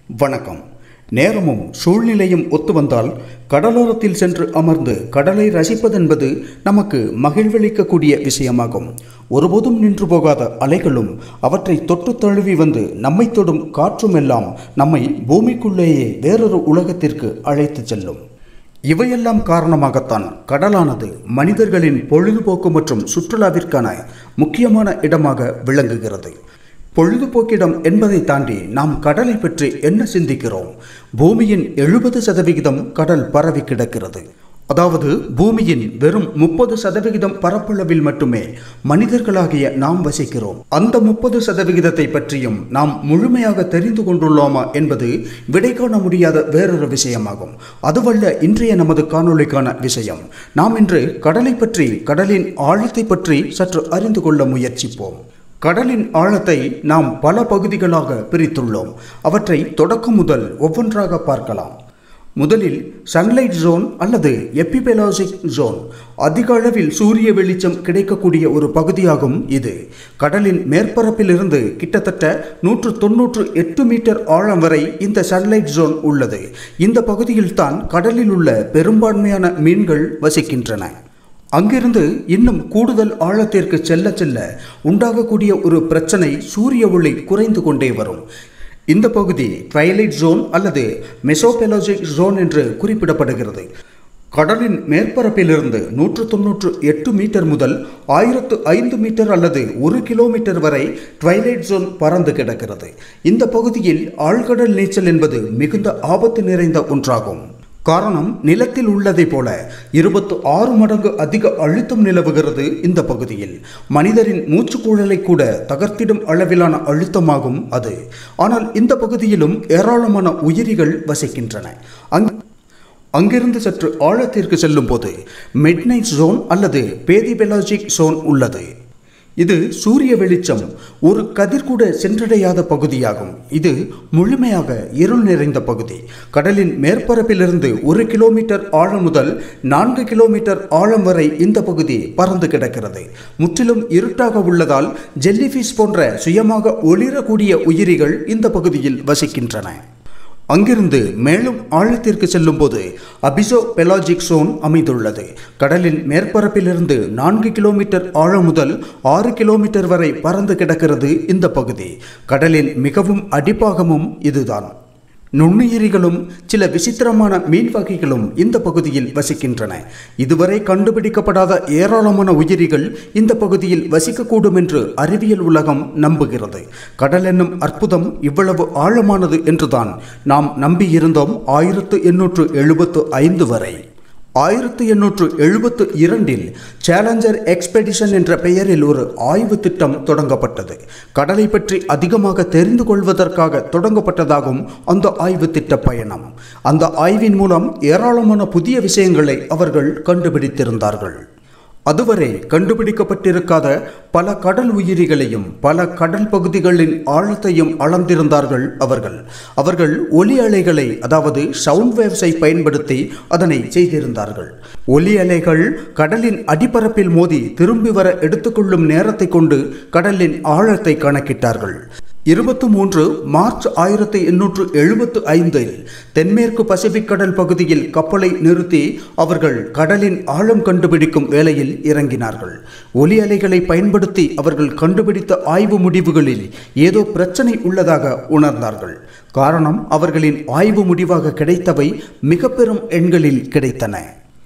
வணக்கம் நேரமும் சூழ்நிலையும் ஒத்து வந்தால் கடலோரத்தில் சென்று அமர்ந்து கடலை ரசிப்பதென்பது நமக்கு மகிழ்வளிக்கக்கூடிய விஷயமாகும் ஒருபோதும் நின்று போகாத அலைகளும் அவற்றை தொட்டு தழுவி வந்து நம்மை தொடும் காற்றும் எல்லாம் நம்மை பூமிக்குள்ளேயே வேறொரு உலகத்திற்கு அழைத்துச் செல்லும் இவையெல்லாம் காரணமாகத்தான் கடலானது மனிதர்களின் பொழுதுபோக்கு மற்றும் சுற்றுலாவிற்கான முக்கியமான இடமாக விளங்குகிறது பொழுதுபோக்கிடம் என்பதை தாண்டி நாம் கடலை பற்றி என்ன சிந்திக்கிறோம் பூமியின் எழுபது சதவிகிதம் கடல் பரவி கிடக்கிறது அதாவது பூமியின் வெறும் முப்பது சதவிகிதம் பரப்பளவில் மட்டுமே மனிதர்களாகிய நாம் வசிக்கிறோம் அந்த முப்பது சதவிகிதத்தை பற்றியும் நாம் முழுமையாக தெரிந்து கொண்டுள்ளோமா என்பது விடை காண முடியாத வேறொரு விஷயமாகும் அதுவல்ல இன்றைய நமது காணொளிக்கான விஷயம் நாம் இன்று கடலை பற்றி கடலின் ஆழத்தை பற்றி சற்று அறிந்து கொள்ள முயற்சிப்போம் கடலின் ஆழத்தை நாம் பல பகுதிகளாக பிரித்துள்ளோம் அவற்றை தொடக்கம் முதல் ஒவ்வொன்றாக பார்க்கலாம் முதலில் சன்லைட் ஜோன் அல்லது எப்பிபெலாசிக் ஜோன் அதிக அளவில் சூரிய வெளிச்சம் கிடைக்கக்கூடிய ஒரு பகுதியாகும் இது கடலின் மேற்பரப்பிலிருந்து கிட்டத்தட்ட நூற்று தொன்னூற்று எட்டு மீட்டர் ஆழம் வரை இந்த சன்லைட் ஜோன் உள்ளது இந்த பகுதியில்தான் கடலில் உள்ள பெரும்பான்மையான மீன்கள் வசிக்கின்றன அங்கிருந்து இன்னும் கூடுதல் ஆழத்திற்கு செல்ல செல்ல உண்டாகக்கூடிய ஒரு பிரச்சனை சூரிய ஒளி குறைந்து கொண்டே வரும் இந்த பகுதி ட்வைலைட் ஜோன் அல்லது மெசோபெலாஜிக் ஜோன் என்று குறிப்பிடப்படுகிறது கடலின் மேற்பரப்பிலிருந்து நூற்று தொன்னூற்று எட்டு மீட்டர் முதல் ஆயிரத்து ஐந்து மீட்டர் அல்லது ஒரு கிலோமீட்டர் வரை ட்வைலைட் ஜோன் பறந்து கிடக்கிறது இந்த பகுதியில் ஆழ்கடல் நீச்சல் என்பது மிகுந்த ஆபத்து நிறைந்த ஒன்றாகும் காரணம் நிலத்தில் உள்ளதை போல இருபத்து ஆறு மடங்கு அதிக அழுத்தம் நிலவுகிறது இந்த பகுதியில் மனிதரின் மூச்சுக்குழலை கூட தகர்த்திடும் அளவிலான அழுத்தமாகும் அது ஆனால் இந்த பகுதியிலும் ஏராளமான உயிரிகள் வசிக்கின்றன அங் அங்கிருந்து சற்று ஆழத்திற்கு செல்லும் போது மிட்நைட் ஜோன் அல்லது பேதிபெலாஜிக் ஜோன் உள்ளது இது சூரிய வெளிச்சம் ஒரு கதிர் கூட சென்றடையாத பகுதியாகும் இது முழுமையாக இருள் நிறைந்த பகுதி கடலின் மேற்பரப்பிலிருந்து ஒரு கிலோமீட்டர் ஆழம் முதல் நான்கு கிலோமீட்டர் ஆழம் வரை இந்த பகுதி பறந்து கிடக்கிறது முற்றிலும் இருட்டாக உள்ளதால் ஜெல்லிஃபிஷ் போன்ற சுயமாக ஒளிரக்கூடிய உயிரிகள் இந்த பகுதியில் வசிக்கின்றன அங்கிருந்து மேலும் ஆழத்திற்கு செல்லும்போது அபிசோ பெலாஜிக் சோன் அமைந்துள்ளது கடலின் மேற்பரப்பிலிருந்து நான்கு கிலோமீட்டர் ஆழம் முதல் ஆறு கிலோமீட்டர் வரை பறந்து கிடக்கிறது இந்த பகுதி கடலின் மிகவும் அடிப்பாகமும் இதுதான் நுண்ணுயிரிகளும் சில விசித்திரமான மீன் வகைகளும் இந்த பகுதியில் வசிக்கின்றன இதுவரை கண்டுபிடிக்கப்படாத ஏராளமான உயிரிகள் இந்த பகுதியில் வசிக்கக்கூடும் என்று அறிவியல் உலகம் நம்புகிறது கடல் என்னும் அற்புதம் இவ்வளவு ஆழமானது என்றுதான் நாம் நம்பியிருந்தோம் ஆயிரத்து எண்ணூற்று எழுபத்து ஐந்து வரை ஆயிரத்து எண்ணூற்று எழுபத்து இரண்டில் சேலஞ்சர் எக்ஸ்பெடிஷன் என்ற பெயரில் ஒரு ஆய்வு திட்டம் தொடங்கப்பட்டது கடலை பற்றி அதிகமாக தெரிந்து கொள்வதற்காக தொடங்கப்பட்டதாகும் அந்த ஆய்வு திட்ட பயணம் அந்த ஆய்வின் மூலம் ஏராளமான புதிய விஷயங்களை அவர்கள் கண்டுபிடித்திருந்தார்கள் அதுவரை கண்டுபிடிக்கப்பட்டிருக்காத பல கடல் உயிரிகளையும் பல கடல் பகுதிகளின் ஆழத்தையும் அளந்திருந்தார்கள் அவர்கள் அவர்கள் ஒலி அலைகளை அதாவது சவுண்ட் வேவ்ஸை பயன்படுத்தி அதனை செய்திருந்தார்கள் ஒலி அலைகள் கடலின் அடிப்பரப்பில் மோதி திரும்பி வர எடுத்துக்கொள்ளும் நேரத்தை கொண்டு கடலின் ஆழத்தை கணக்கிட்டார்கள் இருபத்தி மூன்று மார்ச் ஆயிரத்தி எண்ணூற்று எழுபத்து ஐந்தில் தென்மேற்கு பசிபிக் கடல் பகுதியில் கப்பலை நிறுத்தி அவர்கள் கடலின் ஆழம் கண்டுபிடிக்கும் வேலையில் இறங்கினார்கள் ஒலி அலைகளை பயன்படுத்தி அவர்கள் கண்டுபிடித்த ஆய்வு முடிவுகளில் ஏதோ பிரச்சனை உள்ளதாக உணர்ந்தார்கள் காரணம் அவர்களின் ஆய்வு முடிவாக கிடைத்தவை மிக பெரும் எண்களில் கிடைத்தன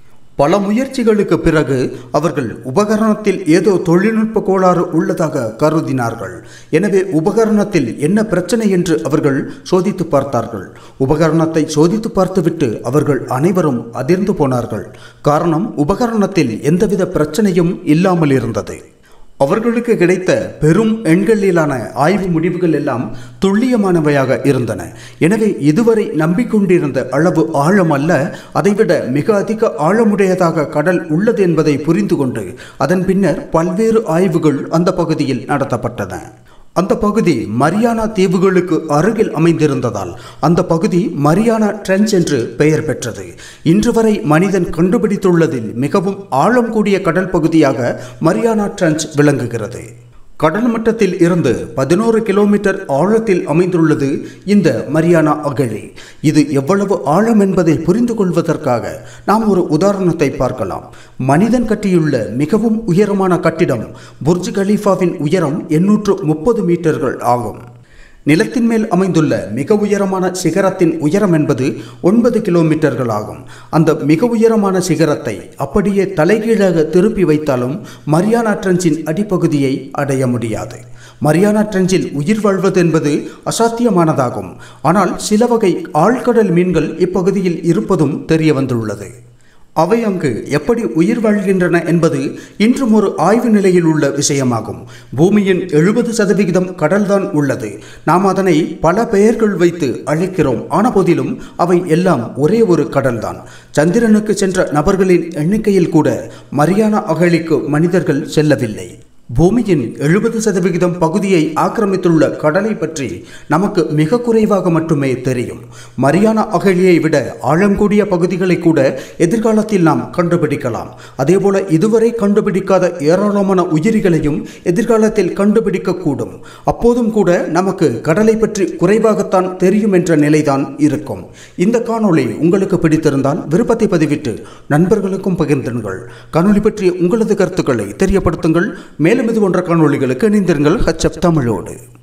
பல முயற்சிகளுக்கு பிறகு அவர்கள் உபகரணத்தில் ஏதோ தொழில்நுட்ப கோளாறு உள்ளதாக கருதினார்கள் எனவே உபகரணத்தில் என்ன பிரச்சனை என்று அவர்கள் சோதித்து பார்த்தார்கள் உபகரணத்தை சோதித்து பார்த்துவிட்டு அவர்கள் அனைவரும் அதிர்ந்து போனார்கள் காரணம் உபகரணத்தில் எந்தவித பிரச்சனையும் இல்லாமல் இருந்தது அவர்களுக்கு கிடைத்த பெரும் எண்களிலான ஆய்வு முடிவுகள் எல்லாம் துல்லியமானவையாக இருந்தன எனவே இதுவரை நம்பிக்கொண்டிருந்த அளவு ஆழம் அல்ல அதைவிட மிக அதிக ஆழமுடையதாக கடல் உள்ளது என்பதை புரிந்து கொண்டு அதன் பின்னர் பல்வேறு ஆய்வுகள் அந்த பகுதியில் நடத்தப்பட்டன அந்த பகுதி மரியானா தீவுகளுக்கு அருகில் அமைந்திருந்ததால் அந்த பகுதி மரியானா ட்ரெஞ்ச் என்று பெயர் பெற்றது இன்று வரை மனிதன் கண்டுபிடித்துள்ளதில் மிகவும் ஆழம் கூடிய கடல் பகுதியாக மரியானா ட்ரெஞ்ச் விளங்குகிறது கடல் மட்டத்தில் இருந்து பதினோரு கிலோமீட்டர் ஆழத்தில் அமைந்துள்ளது இந்த மரியானா அகழி இது எவ்வளவு ஆழம் என்பதை புரிந்து கொள்வதற்காக நாம் ஒரு உதாரணத்தை பார்க்கலாம் மனிதன் கட்டியுள்ள மிகவும் உயரமான கட்டிடம் புர்ஜ் கலீஃபாவின் உயரம் எண்ணூற்று முப்பது மீட்டர்கள் ஆகும் நிலத்தின் மேல் அமைந்துள்ள மிக உயரமான சிகரத்தின் உயரம் என்பது ஒன்பது கிலோமீட்டர்கள் ஆகும் அந்த மிக உயரமான சிகரத்தை அப்படியே தலைகீழாக திருப்பி வைத்தாலும் மரியானா ட்ரெஞ்சின் அடிப்பகுதியை அடைய முடியாது மரியானா ட்ரெஞ்சில் உயிர் வாழ்வது என்பது அசாத்தியமானதாகும் ஆனால் சில வகை ஆழ்கடல் மீன்கள் இப்பகுதியில் இருப்பதும் தெரிய வந்துள்ளது அவை அங்கு எப்படி உயிர் வாழ்கின்றன என்பது இன்றும் ஒரு ஆய்வு நிலையில் உள்ள விஷயமாகும் பூமியின் எழுபது சதவிகிதம் கடல்தான் உள்ளது நாம் அதனை பல பெயர்கள் வைத்து அழைக்கிறோம் ஆன போதிலும் அவை எல்லாம் ஒரே ஒரு கடல்தான் சந்திரனுக்கு சென்ற நபர்களின் எண்ணிக்கையில் கூட மரியானா அகழிக்கு மனிதர்கள் செல்லவில்லை பூமியின் எழுபது சதவிகிதம் பகுதியை ஆக்கிரமித்துள்ள கடலை பற்றி நமக்கு மிக குறைவாக மட்டுமே தெரியும் மரியானா அகழியை விட ஆழங்கூடிய பகுதிகளை கூட எதிர்காலத்தில் நாம் கண்டுபிடிக்கலாம் அதேபோல இதுவரை கண்டுபிடிக்காத ஏராளமான உயிரிகளையும் எதிர்காலத்தில் கண்டுபிடிக்கக்கூடும் அப்போதும் கூட நமக்கு கடலை பற்றி குறைவாகத்தான் தெரியும் என்ற நிலைதான் இருக்கும் இந்த காணொளி உங்களுக்கு பிடித்திருந்தால் விருப்பத்தை பதிவிட்டு நண்பர்களுக்கும் பகிர்ந்திருங்கள் காணொளி பற்றிய உங்களது கருத்துக்களை தெரியப்படுத்துங்கள் மேலும் இது போன்ற காணொளிகளுக்கு இணைந்திருங்கள் ஹச்சப் தமிழோடு